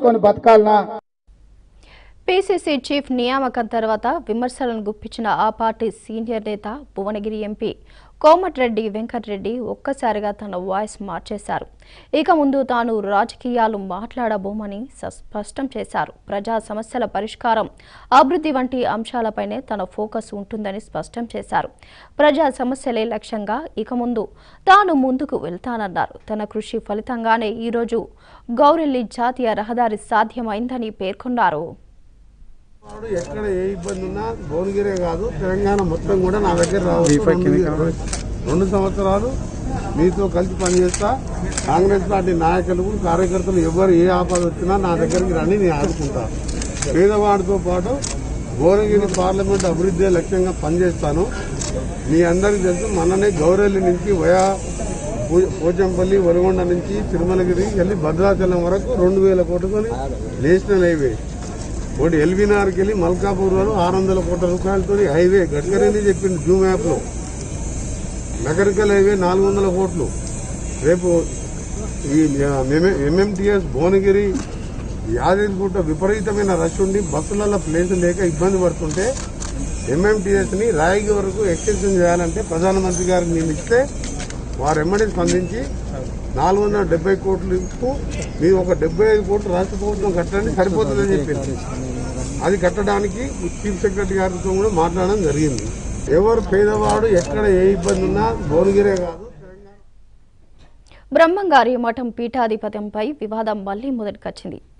చేసుకొని బతకాలనా PCC chief నియామకం తర్వాత విమర్శలను గుప్పించిన ఆ పార్టీ సీనియర్ నేత భువనగిరి ఎంపీ కోమటిరెడ్డి వెంకటరెడ్డి ఒక్కసారిగా తన వాయిస్ మార్చేశారు ఇక ముందు తాను రాజకీయాలు మాట్లాడబోమని స- స్పష్టం చేశారు ప్రజా సమస్యల పరిష్కారం అభివృద్ధి వంటి అంశాలపైనే తన ఫోకస్ ఉంటుందని స్పష్టం చేశారు ప్రజా సమస్యలే లక్ష్యంగా ఇక ముందు తాను ముందుకు వెళ్తానన్నారు తన కృషి ఫలితంగానే ఈరోజు గౌరెల్లి జాతీయ రహదారి సాధ్యమైందని పేర్కొన్నారు వాడు ఎక్కడ ఏ ఇబ్బంది ఉన్నా భువనగిరే కాదు తెలంగాణ మొత్తం కూడా నా దగ్గర రావచ్చు రెండు రెండు సంవత్సరాలు మీతో కలిసి పనిచేస్తా కాంగ్రెస్ పార్టీ నాయకులు కార్యకర్తలు ఎవరు ఏ ఆపద వచ్చినా నా దగ్గరికి రండి నేను ఆదుకుంటా పేదవాడితో పాటు భువనగిరి పార్లమెంట్ అభివృద్ధి లక్ష్యంగా పనిచేస్తాను మీ అందరికీ తెలుసు మొన్ననే గౌరెల్లి నుంచి వయా పో- పోచంపల్లి వరగొండ నుంచి తిరుమలగిరి వెళ్ళి భద్రాచలం వరకు రెండు వేల కోట్లతో నేషనల్ హైవే ఒకటి ఎల్బీనార్కి వెళ్ళి మల్కాపూర్ వరకు ఆరు వందల కోట్ల రూపాయలతో హైవే గడ్కరీని చెప్పింది జూమ్ యాప్లో మెకనికల్ హైవే నాలుగు వందల కోట్లు రేపు ఈ ఎంఎంటీఎస్ భువనగిరి యాదగిరిగుట్ట విపరీతమైన రష్ ఉండి బస్సులలో ప్లేస్ లేక ఇబ్బంది పడుతుంటే ఎంఎంటీఎస్ ని రాయగి వరకు ఎక్స్టెన్షన్ చేయాలంటే ప్రధానమంత్రి గారికి నేను ఇస్తే వారు ఎమ్మడి స్పందించి నాలుగు వందల డెబ్బై కోట్లు ఇస్తూ మీరు ఒక డెబ్బై ఐదు కోట్లు రాష్ట్ర ప్రభుత్వం కట్టండి సరిపోతుందని చెప్పింది అది కట్టడానికి చీఫ్ సెక్రటరీ గారితో కూడా మాట్లాడడం జరిగింది ఎవరు పేదవాడు ఎక్కడ ఏ ఇబ్బంది ఉన్నా భువనగిరే కాదు తెలంగాణ బ్రహ్మంగారి మఠం పీఠాధిపత్యంపై వివాదం మళ్లీ మొదటికొచ్చింది